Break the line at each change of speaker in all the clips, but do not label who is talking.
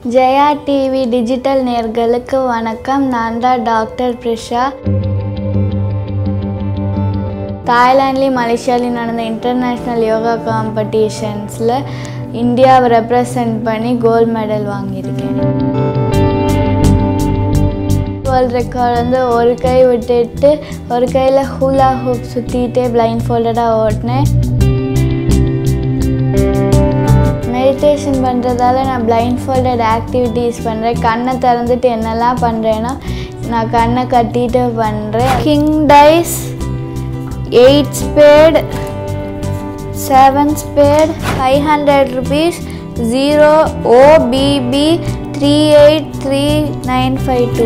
Jaya TV digital நேர்களுக்கு வணக்கம் நான் தான் டாக்டர் ப்ரிஷா தாய்லாண்ட்லேயும் மலேசியாலையும் நடந்த இன்டர்நேஷ்னல் யோகா காம்படிஷன்ஸில் இந்தியாவை ரெப்ரசன்ட் பண்ணி கோல்டு மெடல் வாங்கியிருக்கேன் வேர்ல்ட் ரெக்கார்ட் வந்து ஒரு கை விட்டுட்டு ஒரு கையில் ஹூலா ஹூப் சுற்றிட்டே பிளைண்ட் ஃபோல்டடாக ஓட்டினேன் மெடிடேஷன் பண்ணுறதால நான் பிளைண்ட் ஃபோல்டட் ஆக்டிவிட்டீஸ் பண்ணுறேன் கண்ணை திறந்துட்டு என்னெல்லாம் பண்ணுறேன்னா நான் கண்ணை கட்டிட்டு பண்ணுறேன் king dice eight spade seven spade five hundred rupees zero OBB three eight three nine five two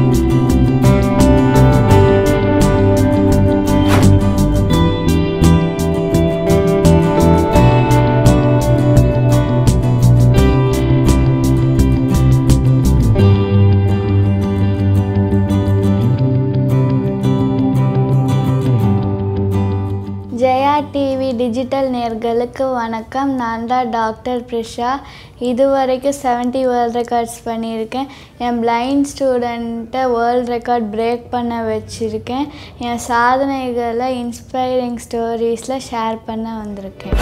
Jaya TV digital நேர்களுக்கு வணக்கம் நான் தான் டாக்டர் ப்ரிஷா இதுவரைக்கும் செவன்ட்டி வேர்ல்ட் ரெக்கார்ட்ஸ் பண்ணியிருக்கேன் என் பிளைண்ட் ஸ்டூடெண்ட்டை வேர்ல்ட் ரெக்கார்ட் பிரேக் பண்ண வச்சுருக்கேன் என் சாதனைகளை இன்ஸ்பைரிங் ஸ்டோரீஸில் ஷேர் பண்ண வந்திருக்கேன்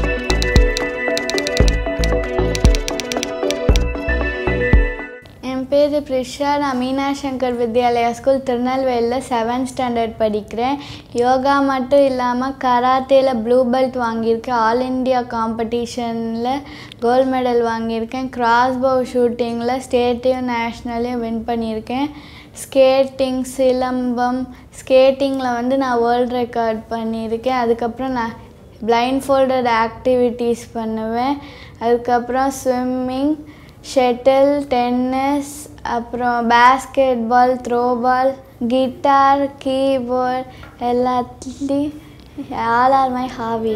என் பேர் ப்ரிஷா நான் மீனா சங்கர் வித்யாலயா ஸ்கூல் திருநெல்வேலியில் செவன்த் ஸ்டாண்டர்ட் படிக்கிறேன் யோகா மட்டும் இல்லாமல் கராத்தேல ப்ளூ பெல்ட் வாங்கியிருக்கேன் ஆல் இண்டியா காம்படிஷனில் கோல்டு மெடல் வாங்கியிருக்கேன் கிராஸ் பவ் ஷூட்டிங்கில் ஸ்டேட்டையும் நேஷ்னலையும் வின் பண்ணியிருக்கேன் ஸ்கேட்டிங் சிலம்பம் ஸ்கேட்டிங்கில் வந்து நான் வேர்ல்ட் ரெக்கார்ட் பண்ணியிருக்கேன் அதுக்கப்புறம் நான் பிளைண்ட் ஃபோல்டட் ஆக்டிவிட்டீஸ் பண்ணுவேன் அதுக்கப்புறம் ஸ்விம்மிங் ஷட்டில் டென்னிஸ் அப்புறம் basketball throwball guitar keyboard எல்லாத்துலேயும் all are my hobby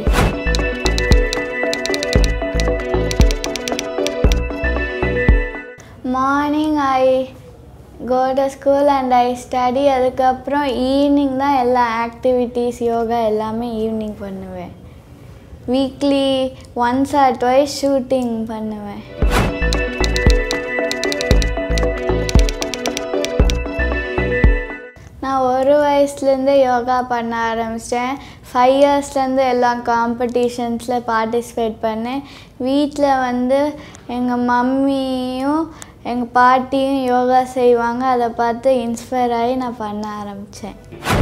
morning I go to school and I study அதுக்கப்புறம் ஈவினிங் தான் எல்லா ஆக்டிவிட்டீஸ் யோகா எல்லாமே ஈவினிங் பண்ணுவேன் weekly once or twice shooting பண்ணுவேன் நான் ஒரு வயசுலேருந்தே யோகா பண்ண ஆரம்பித்தேன் ஃபைவ் இயர்ஸ்லேருந்து எல்லா காம்படிஷன்ஸில் பார்ட்டிசிபேட் பண்ணேன் வீட்டில் வந்து எங்கள் மம்மியும் எங்கள் பாட்டியும் யோகா செய்வாங்க அதை பார்த்து இன்ஸ்பயர் ஆகி நான் பண்ண ஆரம்பித்தேன்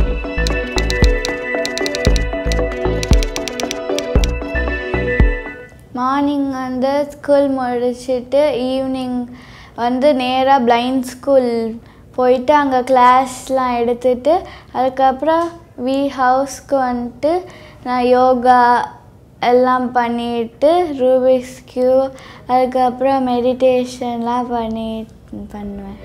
மார்னிங் வந்து ஸ்கூல் முடிச்சுட்டு ஈவினிங் வந்து நேராக பிளைண்ட் ஸ்கூல் போயிட்டு அங்கே கிளாஸ்லாம் எடுத்துட்டு அதுக்கப்புறம் வி ஹவுஸ்க்கு வந்துட்டு நான் யோகா எல்லாம் பண்ணிட்டு ரூபிக்ஸ் கியூ அதுக்கப்புறம் மெடிடேஷன்லாம் பண்ணி பண்ணுவேன்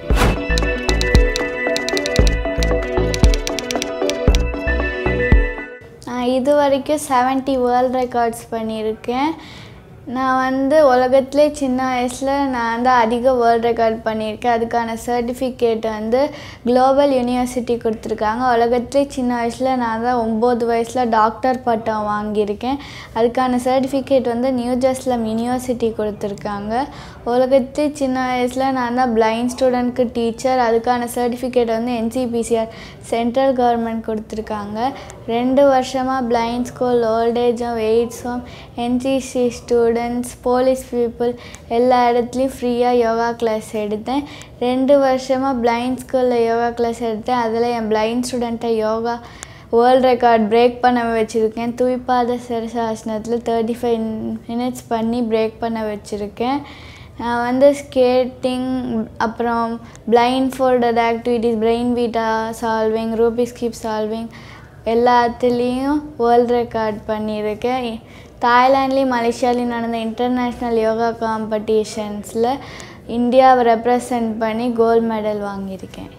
நான் இது வரைக்கும் செவன்ட்டி வேர்ல்ட் ரெக்கார்ட்ஸ் பண்ணியிருக்கேன் நான் வந்து உலகத்துலே சின்ன வயசில் நான் தான் அதிக வேர்ல்ட் ரெக்கார்ட் பண்ணியிருக்கேன் அதுக்கான சர்டிஃபிகேட் வந்து குளோபல் யூனிவர்சிட்டி கொடுத்துருக்காங்க உலகத்துலே சின்ன வயசில் நான் தான் ஒம்பது வயசில் டாக்டர் பட்டம் வாங்கியிருக்கேன் அதுக்கான சர்டிஃபிகேட் வந்து நியூ ஜெர்ஸ்லம் யூனிவர்சிட்டி கொடுத்துருக்காங்க உலகத்துலே சின்ன வயசில் நான் தான் பிளைண்ட் ஸ்டூடெண்ட்க்கு டீச்சர் அதுக்கான சர்டிஃபிகேட் வந்து என்சிபிசிஆர் சென்ட்ரல் கவர்மெண்ட் கொடுத்துருக்காங்க ரெண்டு வருஷமாக blind school old age home AIDS home NCC students police people எல்லா இடத்துலையும் ஃப்ரீயாக யோகா கிளாஸ் எடுத்தேன் ரெண்டு வருஷமாக பிளைண்ட் ஸ்கூலில் யோகா கிளாஸ் எடுத்தேன் அதில் என் பிளைண்ட் ஸ்டூடெண்ட்டை யோகா வேர்ல்ட் ரெக்கார்ட் பிரேக் பண்ண வச்சுருக்கேன் தூய்பாத சிரசாசனத்தில் தேர்ட்டி ஃபைவ் மினிட்ஸ் பண்ணி பிரேக் பண்ண வச்சுருக்கேன் நான் வந்து ஸ்கேட்டிங் அப்புறம் blind folded activities brainvita solving Rubik's cube solving எல்லாத்துலேயும் வேர்ல்ட் ரெக்கார்ட் பண்ணியிருக்கேன் தாய்லாண்ட்லேயும் மலேசியாலையும் நடந்த இன்டர்நேஷ்னல் யோகா காம்படிஷன்ஸில் இந்தியாவை ரெப்ரசன்ட் பண்ணி கோல்டு மெடல் வாங்கியிருக்கேன்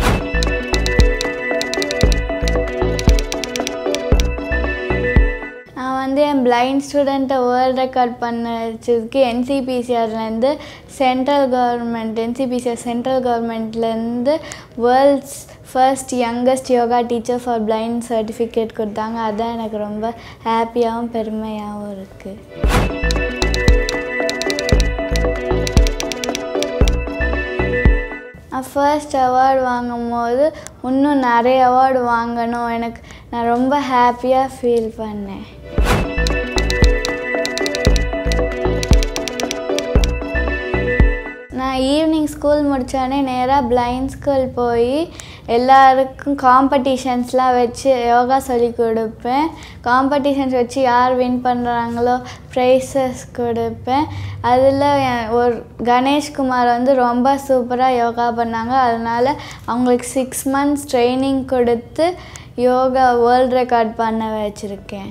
நான் வந்து என் பிளைண்ட் ஸ்டூடெண்ட்டை வேர்ல்ட் ரெக்கார்ட் பண்ண வச்சதுக்கு என்சிபிசிஆர்லேருந்து சென்ட்ரல் கவர்மெண்ட் என்சிபிசிஆர் சென்ட்ரல் கவர்மெண்ட்லேருந்து world's first youngest yoga teacher for blind certificate கொடுத்தாங்க அதான் எனக்கு ரொம்ப ஹாப்பியாகவும் பெருமையாகவும் இருக்குது நான் ஃபர்ஸ்ட் அவார்டு வாங்கும்போது இன்னும் நிறைய அவார்டு வாங்கணும் எனக்கு நான் ரொம்ப ஹாப்பியாக ஃபீல் பண்ணேன் நான் ஈவினிங் ஸ்கூல் முடித்தோடனே நேராக பிளைண்ட் ஸ்கூல் போய் எல்லாருக்கும் காம்படிஷன்ஸ்லாம் வச்சு யோகா சொல்லி கொடுப்பேன் காம்படிஷன்ஸ் வச்சு யார் வின் பண்ணுறாங்களோ ப்ரைஸஸ் கொடுப்பேன் அதில் ஒரு கணேஷ்குமார் வந்து ரொம்ப சூப்பராக யோகா பண்ணாங்க அதனால் அவங்களுக்கு சிக்ஸ் மந்த்ஸ் ட்ரைனிங் கொடுத்து யோகா வேர்ல்ட் ரெக்கார்ட் பண்ண வச்சுருக்கேன்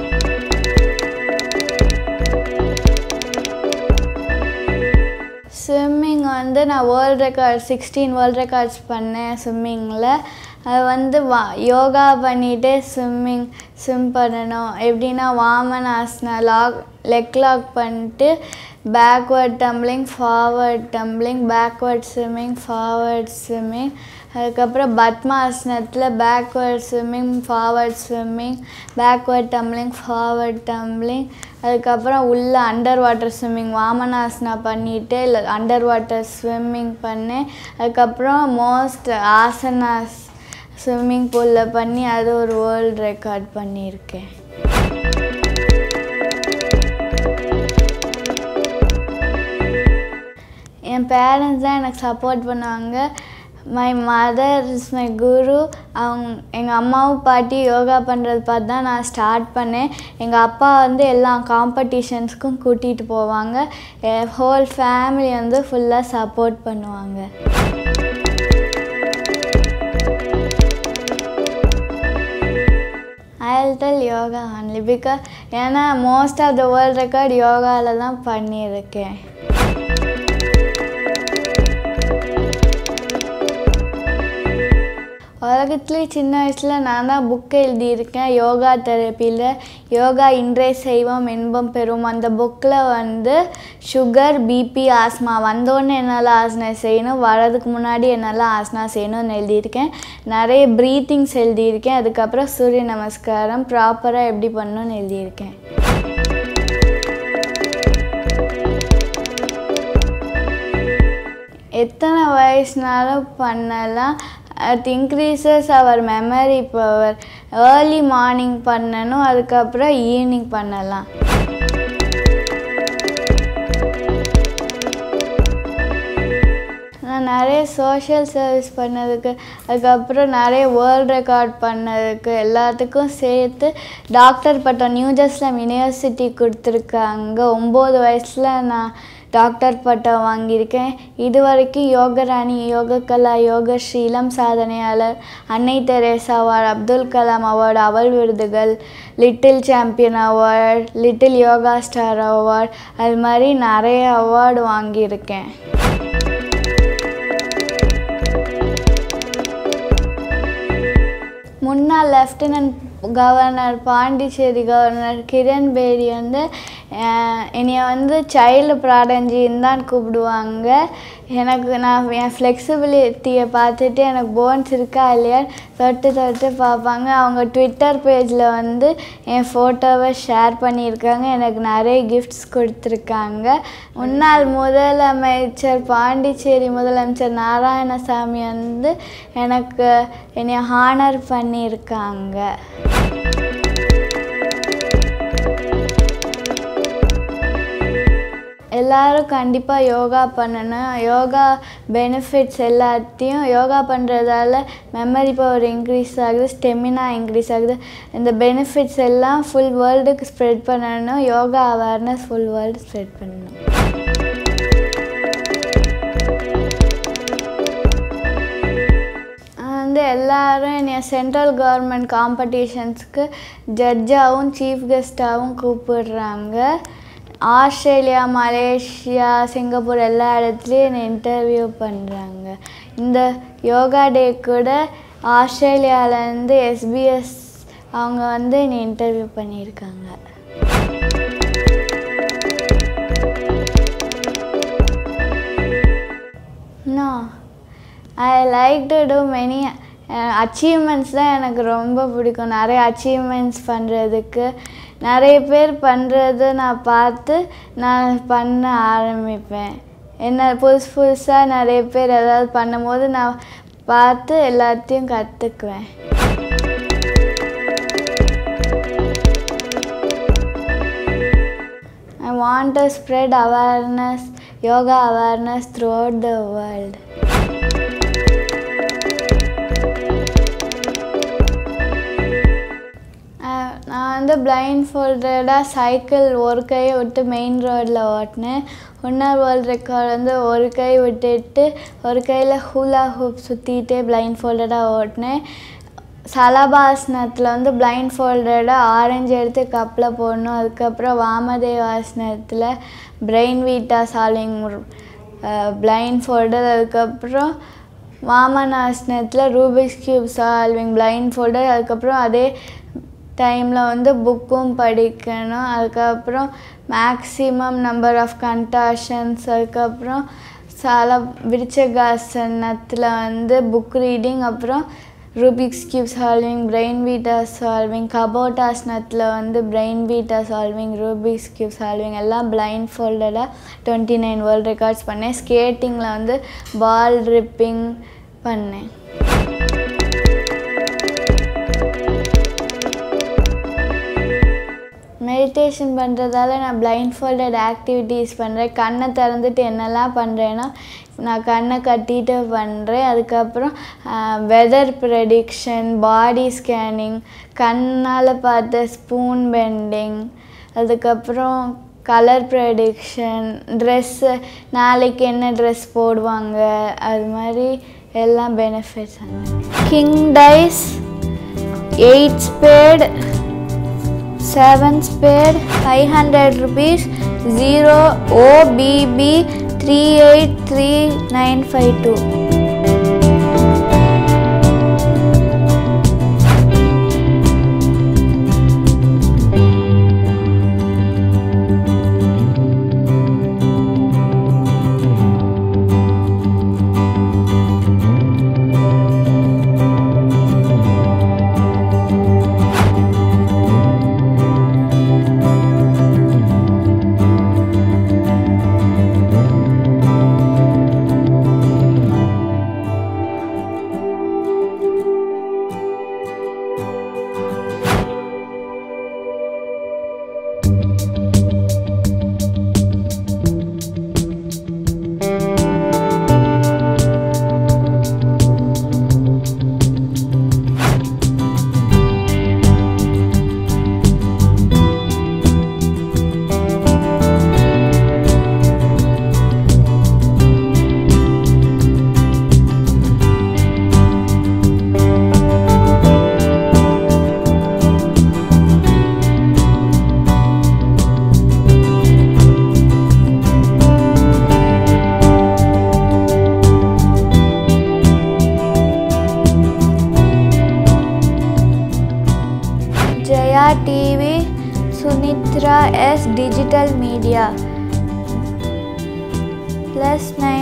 ஸ்விம்மிங் வந்து நான் world record sixteen world records பண்ணேன் ஸ்விம்மிங்கில் அது வந்து வா யோகா பண்ணிகிட்டே ஸ்விம்மிங் ஸ்விம் பண்ணணும் எப்படின்னா வாமன் ஆசனா லாக் லெக் லாக் பண்ணிட்டு backward tumbling forward tumbling backward swimming forward swimming அதுக்கப்புறம் பத்மாசனத்தில் backward swimming forward swimming backward tumbling forward tumbling அதுக்கப்புறம் உள்ள அண்டர் வாட்டர் ஸ்விம்மிங் வாமனாசனா பண்ணிவிட்டு இல்லை அண்டர் வாட்டர் ஸ்விம்மிங் பண்ணேன் அதுக்கப்புறம் மோஸ்ட் ஆசனாஸ் ஸ்விம்மிங் பூலில் பண்ணி அது ஒரு வேர்ல்ட் ரெக்கார்ட் பண்ணியிருக்கேன் என் பேரண்ட்ஸ் தான் எனக்கு சப்போர்ட் பண்ணுவாங்க my mother is my guru அவங்க எங்கள் அம்மாவும் பாட்டி யோகா பண்ணுறது பார்த்து தான் நான் ஸ்டார்ட் பண்ணேன் எங்கள் அப்பா வந்து எல்லா காம்படிஷன்ஸ்க்கும் கூட்டிகிட்டு போவாங்க என் ஹோல் ஃபேமிலி வந்து ஃபுல்லாக சப்போர்ட் பண்ணுவாங்க I tell yoga only because ஏன்னா most of the world record யோகாவில் தான் பண்ணியிருக்கேன் உலகத்துலேயே சின்ன வயசில் நான் தான் புக் எழுதியிருக்கேன் யோகா தெரப்பியில் யோகா இன்றைய செய்வோம் இன்பம் பெறும் அந்த புக்கில் வந்து சுகர் பிபி ஆஸ்மா வந்தோடனே என்னால் ஆசனா செய்யணும் வரதுக்கு முன்னாடி என்னால் ஆசனா செய்யணும்னு எழுதியிருக்கேன் நிறைய ப்ரீத்திங்ஸ் எழுதியிருக்கேன் அதுக்கப்புறம் சூரிய நமஸ்காரம் ப்ராப்பராக எப்படி பண்ணணும்னு எழுதியிருக்கேன் எத்தனை வயசுனாலும் பண்ணலாம் அது increases our memory power early morning பண்ணணும் அதுக்கப்புறம் ஈவினிங் பண்ணலாம் நான் நிறைய சோஷியல் சர்வீஸ் பண்ணதுக்கு அதுக்கப்புறம் நிறைய வேர்ல்ட் ரெக்கார்ட் பண்ணதுக்கு எல்லாத்துக்கும் சேர்த்து டாக்டர் பட்டம் நியூ ஜெர்ஸ்லம் யூனிவர்சிட்டி கொடுத்துருக்காங்க ஒம்பது வயசில் நான் டாக்டர் பட்டம் வாங்கியிருக்கேன் இது வரைக்கும் யோகராணி யோகக்கலா யோகஸ்ரீ இளம் சாதனையாளர் அன்னை Teresa award Abdul Kalam award அவள் விருதுகள் little champion award little yoga star award அது மாதிரி நிறைய அவார்டு வாங்கியிருக்கேன் முன்னாள் lieutenant governor Pondicherry governor Kiran Bedi வந்து என்னைய வந்து சைல்டு ப்ராடஞ்சின்னு தான் கூப்பிடுவாங்க எனக்கு நான் என் ஃப்ளெக்சிபிலிட்டியை பார்த்துட்டு எனக்கு போன்ஸ் இருக்கா இல்லையா தொட்டு தொட்டு பார்ப்பாங்க அவங்க ட்விட்டர் பேஜில் வந்து என் ஃபோட்டோவை ஷேர் பண்ணியிருக்காங்க எனக்கு நிறைய கிஃப்ட்ஸ் கொடுத்துருக்காங்க முன்னாள் முதலமைச்சர் பாண்டிச்சேரி முதலமைச்சர் நாராயணசாமி வந்து எனக்கு என்னை ஹானர் பண்ணியிருக்காங்க எல்லாரும் கண்டிப்பாக யோகா பண்ணணும் யோகா பெனிஃபிட்ஸ் எல்லாத்தையும் யோகா பண்ணுறதால மெமரி பவர் இன்க்ரீஸ் ஆகுது ஸ்டெமினா இன்க்ரீஸ் ஆகுது இந்த பெனிஃபிட்ஸ் எல்லாம் ஃபுல் வேர்ல்டுக்கு ஸ்ப்ரெட் பண்ணணும் yoga awareness full world spread பண்ணணும் வந்து எல்லாரும் என்னைய சென்ட்ரல் கவர்மெண்ட் காம்படிஷன்ஸ்க்கு ஜட்ஜாகவும் சீஃப் கெஸ்ட்டாகவும் கூப்பிடுறாங்க ஆஸ்திரேலியா மலேசியா சிங்கப்பூர் எல்லா இடத்துலையும் என்னை இன்டர்வியூ பண்ணுறாங்க இந்த யோகா டே கூட ஆஸ்திரேலியாவிலேருந்து எஸ்பிஎஸ் அவங்க வந்து என்னை இன்டர்வியூ பண்ணியிருக்காங்க no I like to do many achievements தான் எனக்கு ரொம்ப பிடிக்கும் நிறைய அச்சீவ்மெண்ட்ஸ் பண்ணுறதுக்கு நிறைய பேர் பண்ணுறத நான் பார்த்து நான் பண்ண ஆரம்பிப்பேன் என்ன புதுசு புதுசாக நிறைய பேர் ஏதாவது பண்ணும்போது நான் பார்த்து எல்லாத்தையும் கற்றுக்குவேன் I want to spread awareness, yoga awareness throughout the world. அஹ் நான் வந்து பிளைண்ட் ஃபோல்டடாக சைக்கிள் ஒரு கையை விட்டு மெயின் ரோடில் ஓட்டினேன் இன்னொரு வேர்ல்ட் ரெக்கார்ட் வந்து ஒரு கை விட்டுட்டு ஒரு கையில் ஹூலா ஹூப் சுற்றிட்டே பிளைண்ட் ஃபோல்டடாக ஓட்டினேன் சலபாசனத்தில் வந்து பிளைண்ட் ஃபோல்டடாக ஆரஞ்சு எடுத்து கப்பில் போடணும் அதுக்கப்புறம் வாமதேவாசனத்தில் brainvita solving blind folder அதுக்கப்புறம் வாமனாசனத்தில் Rubik's cube solving blind folder அதுக்கப்புறம் அதே டைமில் வந்து புக்கும் படிக்கணும் அதுக்கப்புறம் மேக்ஸிமம் நம்பர் ஆஃப் கண்டாஷன்ஸ் அதுக்கப்புறம் சால விருச்சகாசனத்தில் வந்து புக் ரீடிங் அப்புறம் Rubik's cube solving brainvita solving கபோட்டாசனத்தில் வந்து brainvita solving Rubik's cube solving எல்லாம் பிளைண்ட் ஃபோல்டடாக டுவெண்ட்டி நைன் வேர்ல்ட் ரெக்கார்ட்ஸ் பண்ணேன் ஸ்கேட்டிங்கில் வந்து பால் ட்ரிப்பிங் பண்ணேன் மெடிடேஷன் பண்ணுறதால நான் பிளைண்ட் ஃபோல்டட் ஆக்டிவிட்டீஸ் பண்ணுறேன் கண்ணை திறந்துட்டு என்னெல்லாம் பண்ணுறேன்னா நான் கண்ணை கட்டிட்டு பண்ணுறேன் அதுக்கப்புறம் வெதர் ப்ரெடிக்ஷன் பாடி ஸ்கேனிங் கண்ணால் பார்த்த ஸ்பூன் பெண்டிங் அதுக்கப்புறம் கலர் ப்ரெடிக்ஷன் ட்ரெஸ்ஸு நாளைக்கு என்ன ட்ரெஸ் போடுவாங்க அது மாதிரி எல்லாம் benefits king dice eight spade seven spade 500 rupees 0 OBB 383952 Jaya TV Sunitra S Digital Media plus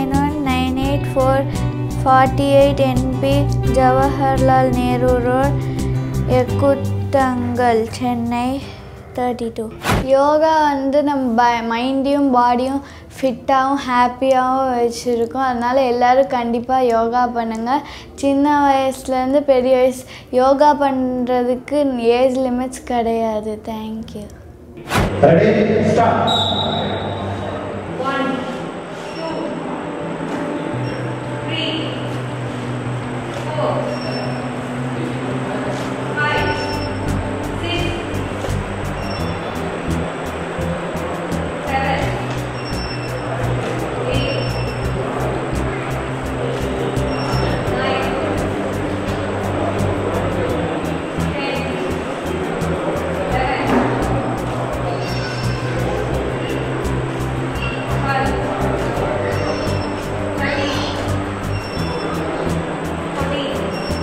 91984 NP Jawaharlal Nehru Road Ekkaduthangal Chennai thirty two yoga வந்து நம்ம ப மைண்டையும் பாடியும் ஃபிட்டாகவும் ஹாப்பியாகவும் வச்சுருக்கோம் அதனால் எல்லோரும் கண்டிப்பாக யோகா பண்ணுங்கள் சின்ன வயசுலேருந்து பெரிய வயசு யோகா பண்ணுறதுக்கு ஏஜ் லிமிட்ஸ் கிடையாது thank you
Ready? Start.
One, two, three, four, five, six, seven, eight, nine, ten, eleven, twelve, thirteen, fourteen,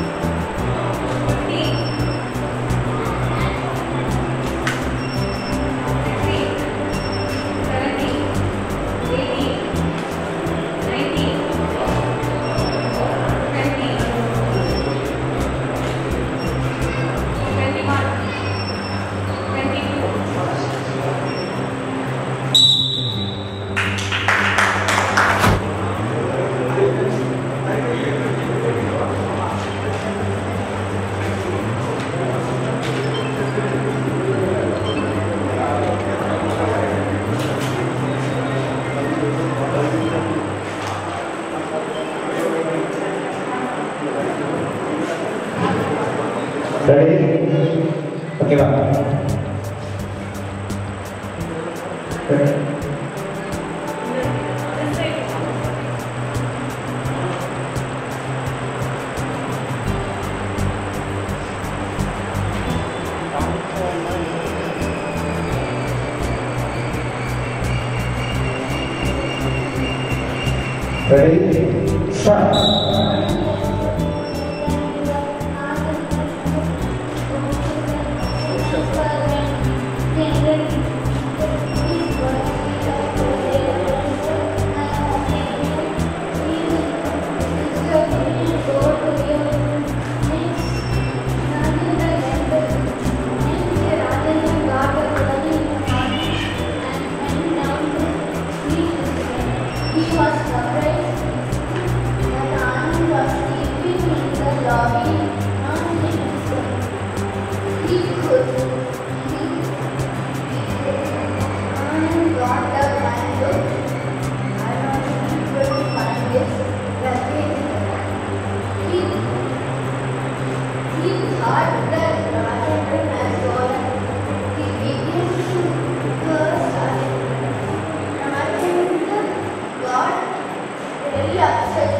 ready ஓகேவா Ready? Start.
He was surprised that Anand was sleeping in the lobby on his own. He could he, Anand got up and looked around and couldn't find his luggage. He, he thought that Rajan had gone. He began to curse at Rajan got very upset.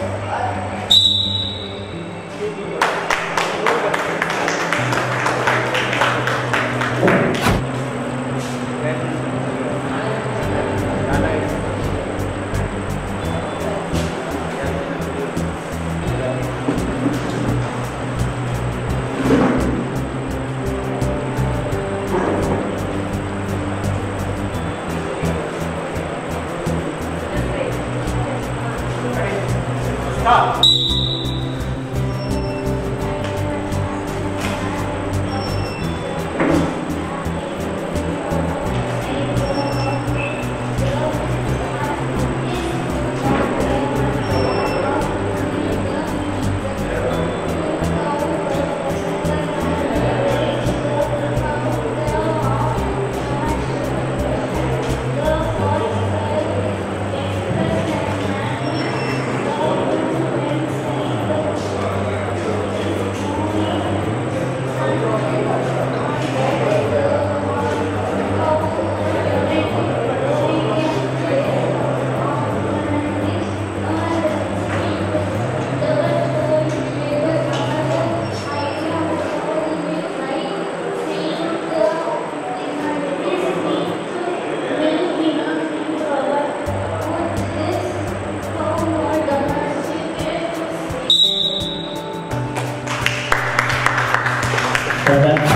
Seven.